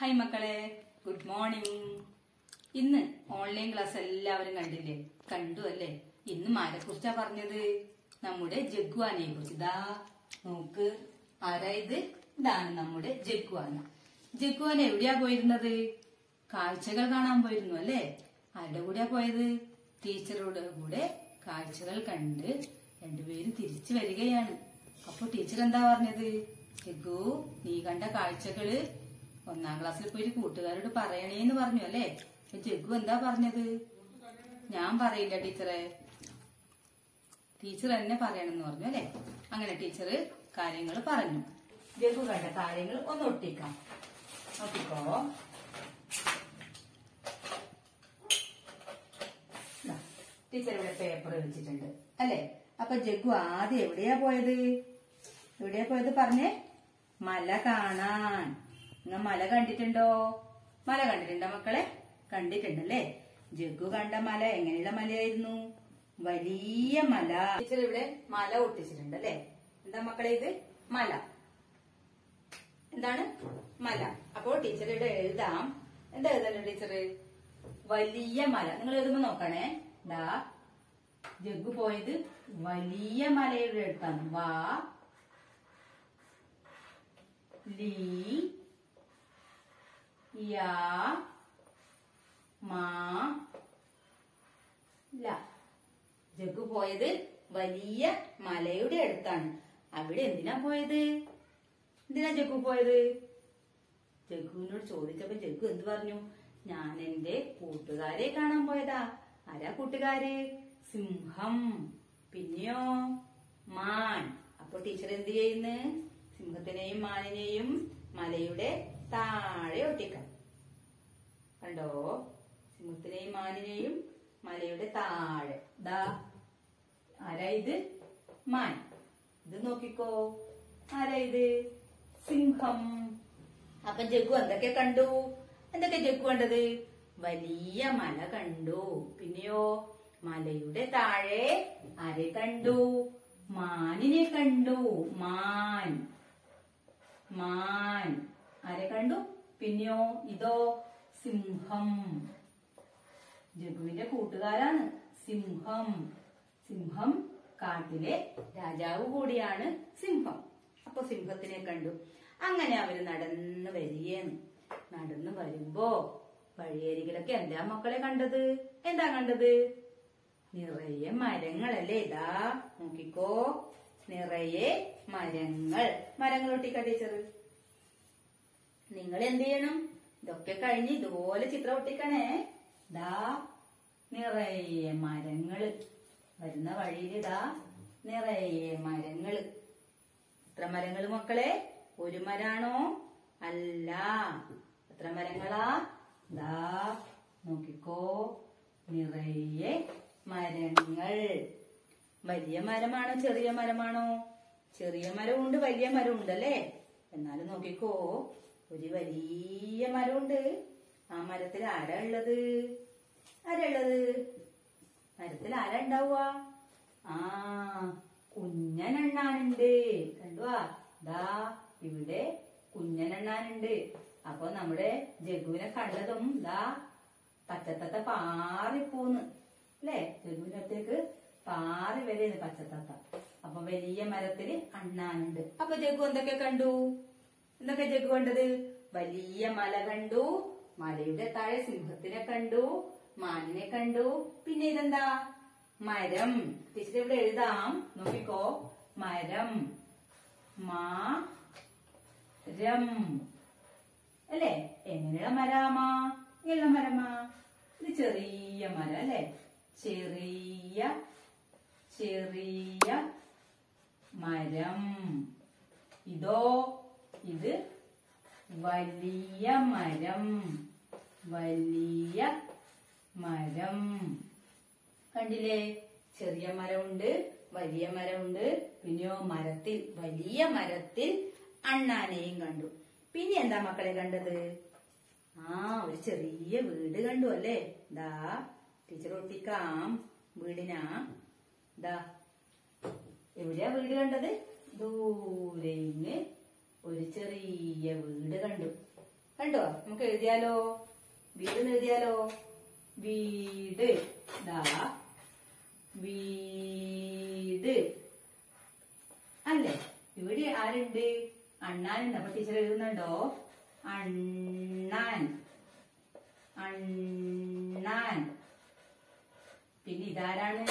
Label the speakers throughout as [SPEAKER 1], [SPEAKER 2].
[SPEAKER 1] Hi മക്കളെ good morning ഇന്ന് online class എല്ലാവരും കണ്ടില്ലേ കണ്ടു അല്ലേ ഇന്ന് ആരെ കുറിച്ചാ പറഞ്ഞത് നമ്മുടെ ജഗ്വാനെ കുറിച്ച് ഇതാ നോക്ക് ആരാ ഇത് ഇതാണ് നമ്മുടെ ജഗ്വാന ജഗ്വാന എവിടെയാ പോയിരുന്നത് കാഴ്ചകൾ കാണാൻ പോയിരുന്നു അല്ലേ ആരുടെ കൂടെയാ പോയത് ടീച്ചറുടെ കൂടെ കാഴ്ചകൾ കണ്ട് രണ്ടുപേരും തിരിച്ചു വരികയാണ് അപ്പൊ ടീച്ചർ എന്താ പറഞ്ഞത് ജഗ്ഗു നീ കണ്ട കാഴ്ചകള് ഒന്നാം ക്ലാസ്സിൽ പോയി കൂട്ടുകാരോട് പറയണേന്ന് പറഞ്ഞു അല്ലേ അപ്പൊ ജഗ്ഗു എന്താ പറഞ്ഞത് ഞാൻ പറയില്ല ടീച്ചറെ ടീച്ചർ തന്നെ പറയണമെന്ന് പറഞ്ഞു അല്ലേ അങ്ങനെ ടീച്ചർ കാര്യങ്ങൾ പറഞ്ഞു ജഗ്ഗു കണ്ട കാര്യങ്ങൾ ഒന്ന് ഒട്ടിക്കാം നോക്കിക്കോ ദാ, ടീച്ചർ ഇവിടെ പേപ്പർ വെച്ചിട്ടുണ്ട് അല്ലേ അപ്പൊ ജഗ്ഗു ആദ്യം എവിടെയാ പോയത് എവിടെയാ പോയത് പറഞ്ഞേ മല കാണാൻ നിങ്ങൾ മല കണ്ടിട്ടുണ്ടോ മല കണ്ടിട്ടുണ്ടോ മക്കളെ കണ്ടിട്ടുണ്ടല്ലേ ജഗ്ഗു കണ്ട മല എങ്ങനെയുള്ള മലയായിരുന്നു വലിയ മല ടീച്ചർ ഇവിടെ മല ഒട്ടിച്ചിട്ടുണ്ട് അല്ലേ എന്താ മക്കളെ ഇത് മല എന്താണ് മല അപ്പോൾ ടീച്ചർ ഇവിടെ എഴുതാം എന്താ എഴുതല്ലോ ടീച്ചർ വലിയ മല നിങ്ങൾ എഴുതുമ്പോ നോക്കണേ ദാ ജഗ്ഗു പോയത് വലിയ മലയുടെ അടുത്താണ് വാ ലീ യാ മാ ല ജഗ്ഗു പോയത് വലിയ മലയുടെ അടുത്താണ് അവിടെ എന്തിനാ പോയത് എന്തിനാ ജഗ്ഗു പോയത് ജഗ്ഗുവിനോട് ചോദിച്ചപ്പോ ജഗ്ഗു എന്ത് പറഞ്ഞു ഞാൻ എന്റെ കൂട്ടുകാരെ കാണാൻ പോയതാ ആരാ കൂട്ടുകാര് സിംഹം പിന്നെയോ മാൻ അപ്പൊ ടീച്ചർ എന്ത് ചെയ്യുന്നു സിംഹത്തിനെയും മാനിനെയും മലയുടെ താഴെ ഒട്ടിക്കാം കണ്ടോ സിംഹത്തിനെയും മാനിനെയും മലയുടെ താഴെ ദാ ആരാ ഇത് മാൻ ഇത് നോക്കിക്കോ ആരാ ഇത് സിംഹം അപ്പൊ ജഗ്ഗു എന്തൊക്കെ കണ്ടു എന്തൊക്കെ ജഗ്ഗു കണ്ടത് വലിയ മല കണ്ടു പിന്നെയോ മലയുടെ താഴെ ആരെ കണ്ടു മാനിനെ കണ്ടു മാൻ മാൻ ആരെ കണ്ടു പിന്നെയോ ഇതോ സിംഹം ജഗുവിന്റെ കൂട്ടുകാരാണ് സിംഹം സിംഹം കാട്ടിലെ രാജാവ് കൂടിയാണ് സിംഹം അപ്പൊ സിംഹത്തിനെ കണ്ടു അങ്ങനെ അവര് നടന്ന് വരികയാണ് നടന്നു വരുമ്പോ വഴിയരികിലൊക്കെ എന്താ മക്കളെ കണ്ടത് എന്താ കണ്ടത് നിറയെ മരങ്ങളല്ലേ ഇതാ നോക്കിക്കോ നിറയെ മരങ്ങൾ മരങ്ങൾ ഒട്ടിക്ക ടീച്ചർ നിങ്ങൾ എന്ത് ചെയ്യണം ഇതൊക്കെ കഴിഞ്ഞ് ഇതുപോലെ ചിത്രം ഒട്ടിക്കണേ ദാ നിറയെ മരങ്ങള് വരുന്ന വഴിയിൽ ഇതാ നിറയെ മരങ്ങള് എത്ര മരങ്ങള് മക്കളെ ഒരു മരാണോ അല്ല എത്ര മരങ്ങളാ ദാ നോക്കിക്കോ നിറയെ മരങ്ങൾ വലിയ മരമാണോ ചെറിയ മരമാണോ ചെറിയ മരമുണ്ട് വലിയ മരമുണ്ട് അല്ലേ എന്നാലും നോക്കിക്കോ ഒരു വലിയ മരമുണ്ട് ആ മരത്തിൽ ആരാ ഉള്ളത് ആരാ ഉള്ളത് മരത്തിൽ ആരാ ഉണ്ടാവുക ആ കുഞ്ഞനെണ്ണാനുണ്ട് കണ്ടുവാ ദാ ഇവിടെ കുഞ്ഞനെണ്ണാനുണ്ട് അപ്പൊ നമ്മുടെ ജഗുവിനെ കണ്ടതും ദാ പച്ചത്തത്ത പാറിപ്പോന്ന് അല്ലേ ജഗുവിന്റെ അടുത്തേക്ക് പാറി വരെയാണ് പച്ചത്തത്ത അപ്പൊ വലിയ മരത്തില് അണ്ണാനുണ്ട് അപ്പൊ ജഗു എന്തൊക്കെ കണ്ടു എന്തൊക്കെ ജഗു കണ്ടത് വലിയ മല കണ്ടു മലയുടെ താഴെ സിംഹത്തിനെ കണ്ടു മാനിനെ കണ്ടു പിന്നെ ഇതെന്താ മരം ടീച്ചർ ഇവിടെ എഴുതാം നോക്കിക്കോ മരം മാ രം അല്ലേ എങ്ങനെയുള്ള മരാമാ ഇങ്ങനെയുള്ള മരമാ ഇത് ചെറിയ മരം അല്ലേ ചെറിയ ചെറിയ മരം ഇതോ ഇത് വലിയ മരം വലിയ മരം കണ്ടില്ലേ ചെറിയ മരമുണ്ട് വലിയ മരമുണ്ട് പിന്നെയോ മരത്തിൽ വലിയ മരത്തിൽ അണ്ണാനെയും കണ്ടു പിന്നെ എന്താ മക്കളെ കണ്ടത് ആ ഒരു ചെറിയ വീട് കണ്ടു അല്ലേ ദാ ടീച്ചർ ഒട്ടിക്കാം വീടിനാ ദാ എവിടെയാ വീട് കണ്ടത് ദൂരെ ഇങ്ങ് ഒരു ചെറിയ വീട് കണ്ടു കണ്ടോ നമുക്ക് എഴുതിയാലോ വീട് എന്ന് എഴുതിയാലോ വീട് ദാ വീട് അല്ലേ ഇവിടെ ആരുണ്ട് അണ്ണാനുണ്ട് അപ്പൊ ടീച്ചർ എഴുതുന്നുണ്ടോ അണ്ണാൻ അണ്ണാൻ പിന്നെ ഇതാരാണ്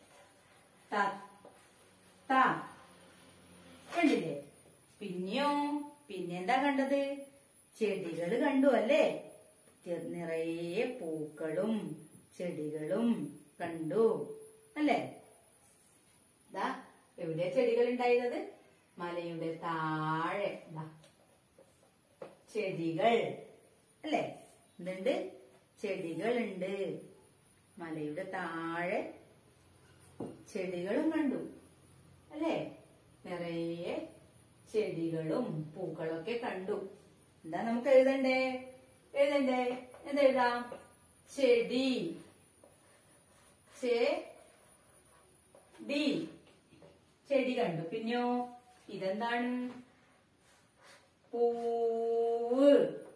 [SPEAKER 1] തത്ത കണ്ടില്ലേ പിന്നെയോ പിന്നെന്താ കണ്ടത് ചെടികൾ കണ്ടു അല്ലേ ചെ- നിറയെ പൂക്കളും ചെടികളും കണ്ടു അല്ലേ ദാ എവിടെ ചെടികൾ ഉണ്ടായിരുന്നത് മലയുടെ താഴെ ദാ ചെടികൾ അല്ലേ എന്തുണ്ട് ചെടികളുണ്ട് മലയുടെ താഴെ ചെടികളും കണ്ടു അല്ലേ നിറയെ ചെടികളും പൂക്കളൊക്കെ കണ്ടു എന്താ നമുക്ക് എഴുതണ്ടേ എഴുതണ്ടേ എന്തെഴുതാം ചെടി ചെടി ചെടി കണ്ടു പിന്നെയോ ഇതെന്താണ് പൂവ്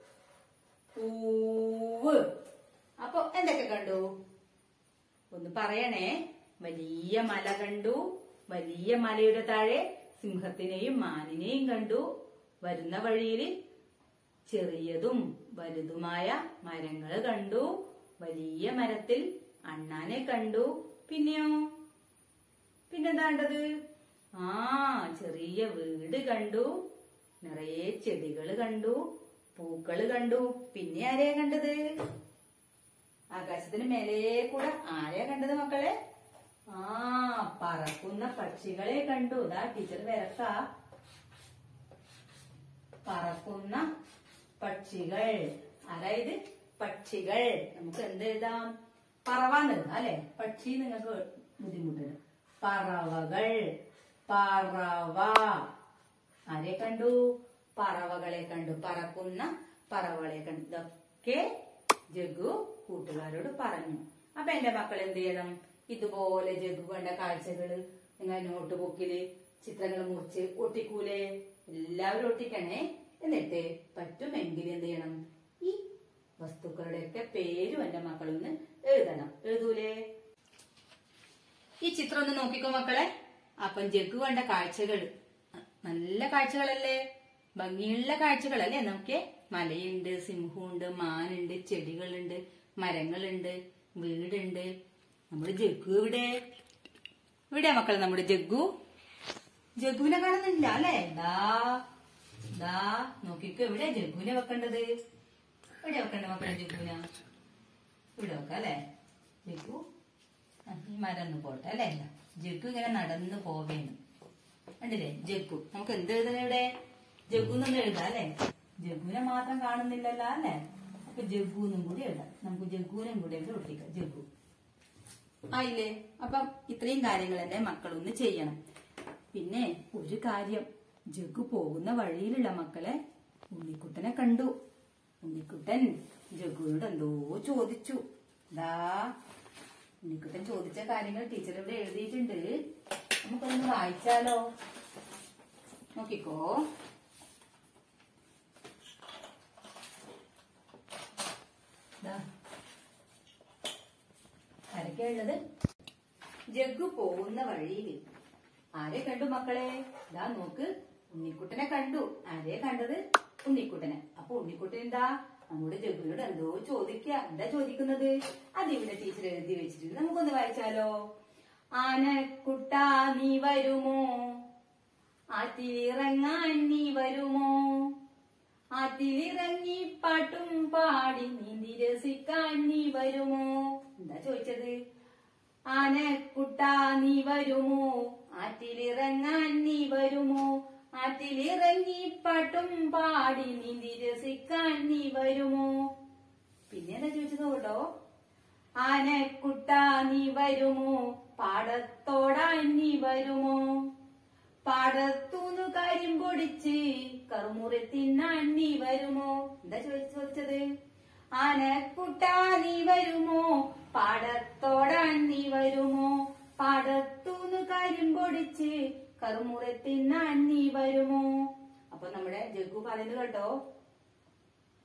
[SPEAKER 1] പൂവ് അപ്പൊ എന്തൊക്കെ കണ്ടു ഒന്ന് പറയണേ വലിയ മല കണ്ടു വലിയ മലയുടെ താഴെ സിംഹത്തിനെയും മാനിനെയും കണ്ടു വരുന്ന വഴിയിൽ ചെറിയതും വലുതുമായ മരങ്ങൾ കണ്ടു വലിയ മരത്തിൽ അണ്ണാനെ കണ്ടു പിന്നെയോ പിന്നെന്താ കണ്ടത് ആ ചെറിയ വീട് കണ്ടു നിറയെ ചെടികൾ കണ്ടു പൂക്കള് കണ്ടു പിന്നെ ആരെയാ കണ്ടത് ആകാശത്തിന് മേലേ കൂടെ ആരെയാ കണ്ടത് മക്കളെ ആ പറക്കുന്ന പക്ഷികളെ കണ്ടു ഇതാ ടീച്ചർ വരക്ക പറക്കുന്ന പക്ഷികൾ അതായത് പക്ഷികൾ നമുക്ക് എന്ത് എഴുതാം പറവാന്ന് എഴുതാം അല്ലെ പക്ഷി നിങ്ങൾക്ക് ബുദ്ധിമുട്ടുണ്ട് പറവകൾ പറവ ആരെ കണ്ടു പറവകളെ കണ്ടു പറക്കുന്ന പറവകളെ കണ്ടു ഇതൊക്കെ ജഗു കൂട്ടുകാരോട് പറഞ്ഞു അപ്പൊ എന്റെ മക്കൾ എന്ത് ചെയ്യണം ഇതുപോലെ ജഗു കണ്ട കാഴ്ചകള് നിങ്ങൾ നോട്ട് ബുക്കില് ചിത്രങ്ങൾ മുറിച്ച് ഒട്ടിക്കൂലേ എല്ലാവരും ഒട്ടിക്കണേ എന്നിട്ട് പറ്റുമെങ്കിൽ എന്ത് ചെയ്യണം ഈ വസ്തുക്കളുടെയൊക്കെ പേരും എന്റെ മക്കളൊന്ന് എഴുതണം എഴുതൂലേ ഈ ചിത്രം ഒന്ന് നോക്കിക്കോ മക്കളെ അപ്പം ജഗ്ഗു കണ്ട കാഴ്ചകൾ നല്ല കാഴ്ചകളല്ലേ ഭംഗിയുള്ള കാഴ്ചകളല്ലേ നമുക്ക് മലയുണ്ട് സിംഹമുണ്ട് മാനുണ്ട് ചെടികളുണ്ട് മരങ്ങളുണ്ട് വീടുണ്ട് നമ്മുടെ ജഗ്ഗു ഇവിടെ ഇവിടെ മക്കളെ നമ്മുടെ ജഗ്ഗു ജഗ്ഗുവിനെ കാണുന്നില്ല അല്ലേ ദാ ദാ നോക്കിക്കോ എവിടെ ജഗ്ഗുവിനെ വെക്കേണ്ടത് എവിടെ വെക്കണ്ട മക്കളെ ജഗ്ഗുവിനെ ഇവിടെ വെക്കാം അല്ലേ ജഗ്ഗു ആ, ഈ മരം ഒന്ന് പോട്ടെ അല്ലേ ജഗ്ഗു ഇങ്ങനെ നടന്ന് പോവേന്ന് കണ്ടില്ലേ ജഗ്ഗു നമുക്ക് എന്ത് എഴുതണം ഇവിടെ ജഗ്ഗു എന്നൊന്നും എഴുതാം അല്ലേ ജഗ്ഗുവിനെ മാത്രം കാണുന്നില്ലല്ലോ അല്ലേ അപ്പൊ ജഗ്ഗു എന്നും കൂടി എഴുതാം നമുക്ക് ജഗ്ഗുവിനും കൂടി ഇവിടെ ഒട്ടിക്കാം ജഗ്ഗു ആയില്ലേ അപ്പം ഇത്രയും കാര്യങ്ങൾ എന്റെ മക്കളൊന്ന് ചെയ്യണം പിന്നെ ഒരു കാര്യം ജഗ്ഗു പോകുന്ന വഴിയിലുള്ള മക്കളെ ഉണ്ണിക്കുട്ടനെ കണ്ടു ഉണ്ണിക്കുട്ടൻ ജഗ്ഗുവിനോട് എന്തോ ചോദിച്ചു ദാ ഉണ്ണിക്കുട്ടൻ ചോദിച്ച കാര്യങ്ങൾ ടീച്ചർ ഇവിടെ എഴുതിയിട്ടുണ്ട് നമുക്കൊന്ന് വായിച്ചാലോ നോക്കിക്കോ ദാ. ആരൊക്കെയാ ഉള്ളത് ജഗ്ഗു പോകുന്ന വഴിയിൽ ആരെ കണ്ടു മക്കളെ ഇതാ നോക്ക് ഉണ്ണിക്കുട്ടനെ കണ്ടു ആരെ കണ്ടത് ഉണ്ണിക്കുട്ടനെ അപ്പൊ ഉണ്ണിക്കുട്ടൻ എന്താ നമ്മുടെ ജഗ്ഗുവിനോട് എന്തോ ചോദിക്കുക എന്താ ചോദിക്കുന്നത് അതിവിടെ ടീച്ചർ എഴുതി വെച്ചിട്ടുണ്ട് നമുക്കൊന്ന് വായിച്ചാലോ ആനക്കുട്ട നീ വരുമോ ആറ്റിലിറങ്ങാൻ നീ വരുമോ ആറ്റിലിറങ്ങി പാട്ടും പാടി നീന്തി രസിക്കാൻ നീ വരുമോ എന്താ ചോദിച്ചത് ആനക്കുട്ട നീ വരുമോ ആറ്റിലിറങ്ങാൻ നീ വരുമോ ആറ്റിലിറങ്ങി പാട്ടും പാടി നീന്തി രസിക്കാൻ നീ വരുമോ പിന്നെ എന്താ ചോദിച്ചത് കേട്ടോ ആനക്കുട്ട നീ വരുമോ പാടത്തോടാൻ നീ വരുമോ പാടത്തൂന്നു കാര്യം പൊടിച്ച് കറുമുറി തിന്നാൻ നീ വരുമോ എന്താ ചോദിച്ചു ചോദിച്ചത് ആനക്കുട്ട നീ വരുമോ പാടത്തോടാൻ നീ വരുമോ പാടത്തൂന്നു കാര്യം പൊടിച്ച് കറുമുറി തിന്നാൻ നീ വരുമോ അപ്പൊ നമ്മുടെ ജഗ്ഗു പറയുന്നത് കേട്ടോ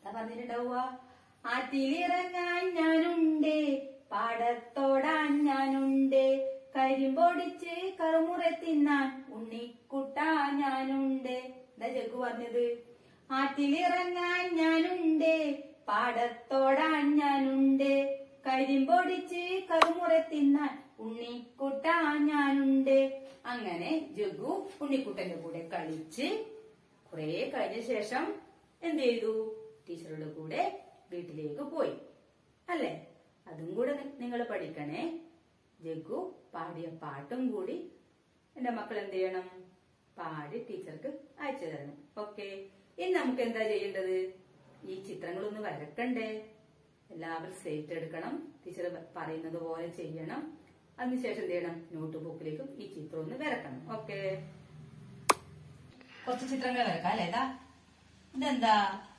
[SPEAKER 1] എന്താ പറഞ്ഞിട്ടുണ്ടാവുക ആറ്റിലിറങ്ങാൻ ഞാനുണ്ട് പാടത്തോടാൻ ഞാനുണ്ട് കരിമ്പൊടിച്ച് കറുമുറ തിന്നാൻ ഉണ്ണിക്കുട്ട ഞാനുണ്ട് എന്താ ജഗ്ഗു പറഞ്ഞത് ആറ്റിലിറങ്ങാൻ ഞാനുണ്ട് പാടത്തോടാൻ ഞാനുണ്ട് കരിമ്പൊടിച്ച് കറുമുറ തിന്നാൻ ഉണ്ണിക്കുട്ട ഞാനുണ്ട് അങ്ങനെ ജഗ്ഗു ഉണ്ണിക്കുട്ടന്റെ കൂടെ കളിച്ച് കുറെ കഴിഞ്ഞ ശേഷം എന്ത് ചെയ്തു ടീച്ചറുടെ കൂടെ വീട്ടിലേക്ക് പോയി അല്ലേ അതും കൂടെ നിങ്ങൾ പഠിക്കണേ ജഗ്ഗു പാടിയ പാട്ടും കൂടി എന്റെ മക്കൾ എന്ത് ചെയ്യണം പാടി ടീച്ചർക്ക് അയച്ചു തരണം ഓക്കെ ഇനി നമുക്ക് എന്താ ചെയ്യേണ്ടത് ഈ ചിത്രങ്ങളൊന്ന് വരക്കണ്ടേ എല്ലാവരും സ്ലേറ്റ് എടുക്കണം ടീച്ചർ പറയുന്നത് പോലെ ചെയ്യണം അതിനുശേഷം എന്ത് ചെയ്യണം നോട്ട് ബുക്കിലേക്കും ഈ ചിത്രം ഒന്ന് വരക്കണം ഓക്കെ കുറച്ച് ചിത്രങ്ങൾ വരക്കാം അല്ലേ ഇതാ ഇതെന്താ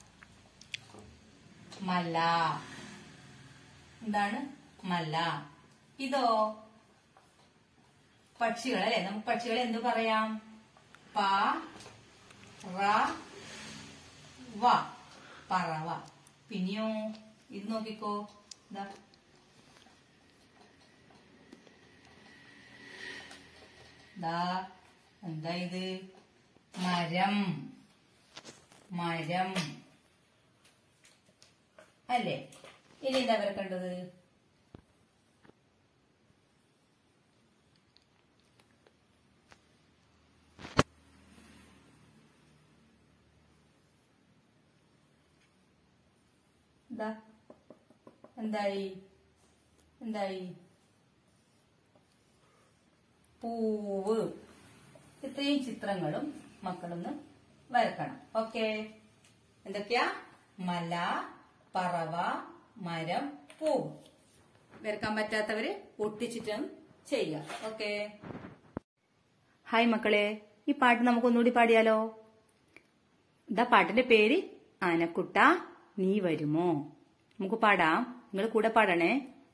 [SPEAKER 1] മല എന്താണ് മല ഇതോ പക്ഷികളല്ലേ നമുക്ക് പക്ഷികളെ എന്ത് പറയാം പ റ വ പറവ പിന്നെയോ ഇത് നോക്കിക്കോ ഇതാ ദാ എന്താ ഇത് മരം മരം അല്ലേ ഇനി എന്താ വരക്കേണ്ടത് ദാ എന്തായി എന്തായി പൂവ് ഇത്രയും ചിത്രങ്ങളും മക്കളൊന്ന് വരക്കണം ഓക്കെ എന്തൊക്കെയാ മല പറവ മരം പൂവ് വരക്കാൻ പറ്റാത്തവര് ഒട്ടിച്ചിട്ടും ചെയ്യാം ഓക്കെ ഹായ് മക്കളെ ഈ പാട്ട് നമുക്കൊന്നുകൂടി പാടിയാലോ ഇതാ പാട്ടിന്റെ പേര് ആനക്കുട്ട നീ വരുമോ നമുക്ക് പാടാം നിങ്ങൾ കൂടെ പാടണേ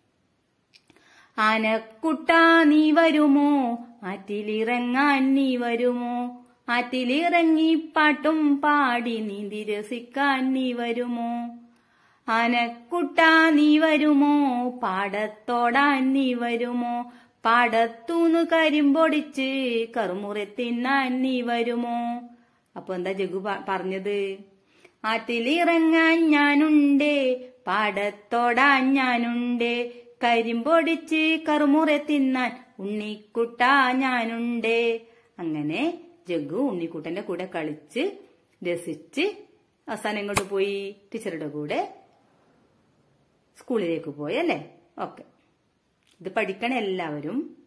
[SPEAKER 1] ആനക്കുട്ട നീ വരുമോ ആറ്റിലിറങ്ങാൻ നീ വരുമോ ആറ്റിലിറങ്ങി പാട്ടും പാടി നീന്തി രസിക്കാൻ നീ വരുമോ ആനക്കുട്ട നീ വരുമോ പാടത്തോടാൻ നീ വരുമോ പാടത്തൂന്ന് കരിമ്പൊടിച്ച് കറുമുറ തിന്നാൻ നീ വരുമോ അപ്പൊ എന്താ ജഗു പ- പറഞ്ഞത് ആറ്റിലിറങ്ങാൻ ഞാനുണ്ട് പാടത്തോടാൻ ഞാനുണ്ട് കരിമ്പൊടിച്ച് കറുമുറ തിന്നാൻ ഉണ്ണിക്കുട്ട ഞാനുണ്ട് അങ്ങനെ ജഗു ഉണ്ണിക്കുട്ടന്റെ കൂടെ കളിച്ച് രസിച്ച് അവസാനം എങ്ങോട്ട് പോയി ടീച്ചറുടെ കൂടെ സ്കൂളിലേക്ക് പോയി അല്ലേ ഓക്കെ ഇത് പഠിക്കണ എല്ലാവരും